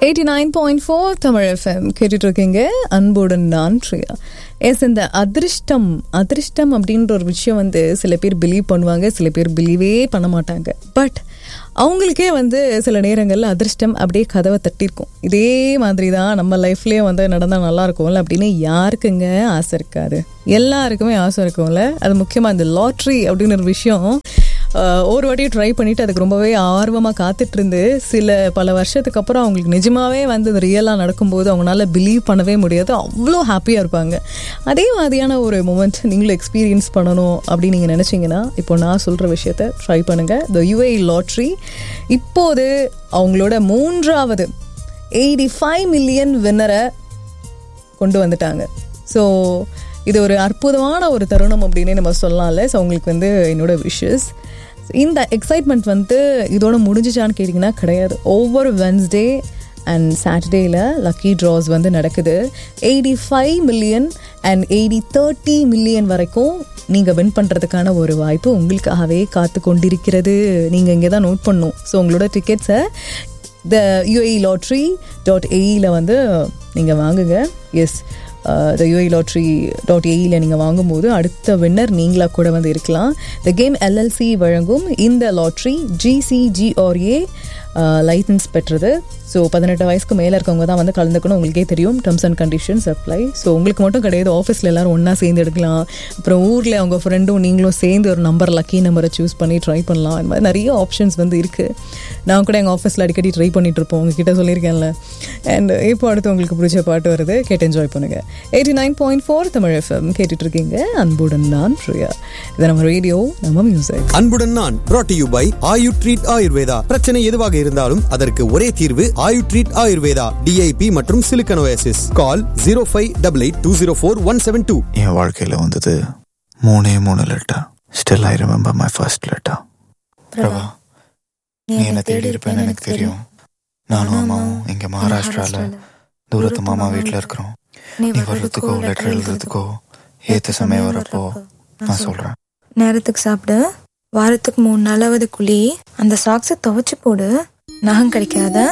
eighty nine point four Tamil FM கேட்டுட்டு இருக்கீங்க அன்புடன் நான் பிரியா எஸ் இந்த அதிர்ஷ்டம் அதிர்ஷ்டம் அப்படின்ற ஒரு விஷயம் வந்து சில பேர் பிலீவ் பண்ணுவாங்க சில பேர் பிலீவே பண்ண மாட்டாங்க பட் அவங்களுக்கே வந்து சில நேரங்களில் அதிர்ஷ்டம் அப்படியே கதவை தட்டியிருக்கும் இதே மாதிரி தான் நம்ம லைஃப்லேயே வந்து நடந்தால் நல்லா இருக்கும்ல அப்படின்னு யாருக்குங்க ஆசை இருக்காது எல்லாருக்குமே ஆசை இருக்கும்ல அது முக்கியமாக இந்த லாட்ரி அப்படின்னு ஒரு விஷயம் ஆஹ் ஒரு வாட்டி ட்ரை பண்ணிட்டு அதுக்கு ரொம்பவே ஆர்வமாக காத்துட்டு இருந்து சில பல வருஷத்துக்கு அப்புறம் அவங்களுக்கு நிஜமாவே வந்து இது ரியலாக நடக்கும்போது அவங்களால பிலீவ் பண்ணவே முடியாது அவ்வளோ ஹாப்பியாக இருப்பாங்க அதே மாதிரியான ஒரு மூமெண்ட் நீங்களும் எக்ஸ்பீரியன்ஸ் பண்ணணும் அப்படின்னு நீங்கள் நினச்சிங்கன்னா இப்போ நான் சொல்கிற விஷயத்த ட்ரை பண்ணுங்கள் த யுஏ லாட்ரி இப்போது அவங்களோட மூன்றாவது எயிட்டி ஃபைவ் மில்லியன் வின்னரை கொண்டு வந்துட்டாங்க ஸோ இது ஒரு அற்புதமான ஒரு தருணம் அப்படின்னே நம்ம சொல்லலாம்ல ஸோ உங்களுக்கு வந்து என்னோட விஷஸ் இந்த எக்ஸைட்மெண்ட் வந்து இதோட முடிஞ்சிச்சான்னு கேட்டிங்கன்னா கிடையாது ஒவ்வொரு வென்ஸ்டே அண்ட் சாட்டர்டேயில் லக்கி ட்ராஸ் வந்து நடக்குது eighty five million and eighty thirty million வரைக்கும் நீங்கள் வின் பண்ணுறதுக்கான ஒரு வாய்ப்பு உங்களுக்காகவே காத்து கொண்டிருக்கிறது நீங்கள் இங்கே தான் நோட் பண்ணும் ஸோ உங்களோட டிக்கெட்ஸை த யூஏ லாட்ரி டாட் ஏஇயில் வந்து நீங்கள் வாங்குங்க yes the UAE lottery dot ஏஇயில் நீங்கள் வாங்கும்போது அடுத்த வின்னர் நீங்களாக கூட வந்து இருக்கலாம் த கேம் எல்எல்சி வழங்கும் இந்த லாட்ரி ஜிசிஜிஆர்ஏ லைசன்ஸ் பெற்றது ஸோ பதினெட்டு வயசுக்கு மேலே இருக்கவங்க தான் வந்து கலந்துக்கணும் உங்களுக்கே தெரியும் terms and conditions apply so உங்களுக்கு மட்டும் கிடையாது ஆஃபீஸில் எல்லாரும் ஒன்றா சேர்ந்து எடுக்கலாம் அப்புறம் ஊரில் அவங்க ஃப்ரெண்டும் நீங்களும் சேர்ந்து ஒரு நம்பர் லக்கி நம்பரை சூஸ் பண்ணி ட்ரை பண்ணலாம் இந்த மாதிரி நிறைய ஆப்ஷன்ஸ் வந்து இருக்குது நான் கூட எங்கள் ஆஃபீஸில் அடிக்கடி ட்ரை பண்ணிட்டு இருப்போம் உங்ககிட்ட சொல்லியிருக்கேன்ல அண்ட் இப்போ அடுத்து உங்களுக்கு பிடிச்ச பாட்டு வருது கேட்டு என்ஜாய் பண்ணுங்க eighty nine point four Tamil FM கேட்டுட்டு இருக்கீங்க அன்புடன் நான் பிரியா இது நம்ம ரேடியோ நம்ம மியூசிக் அன்புடன் நான் brought to you by Ayu treat Ayurveda பிரச்சனை எதுவாக இருந்தாலும் அதற்கு ஒரே தீர்வு ஆயு ட்ரீட் ஆயுர்வேதா டிஐபி மற்றும் சிலிக்கனோசிஸ் call zero five double eight two zero four one seven two என் வாழ்க்கையில் வந்தது மூணே மூணு letter still I remember my first letter Prabha நீ என்ன தேடி இருப்பேன்னு எனக்கு தெரியும் நானும் அம்மாவும் இங்க மகாராஷ்டிரால தூரத்து மாமா வீட்டில் இருக்கிறோம் நீ வர்றதுக்கோ லெட்டர் எழுதுறதுக்கோ ஏத்த சமயம் வரப்போ நான் சொல்றேன் நேரத்துக்கு சாப்பிடு வாரத்துக்கு மூணு நாளாவது குழி அந்த சாக்ஸை துவைச்சு போடு நகம் கிடைக்காத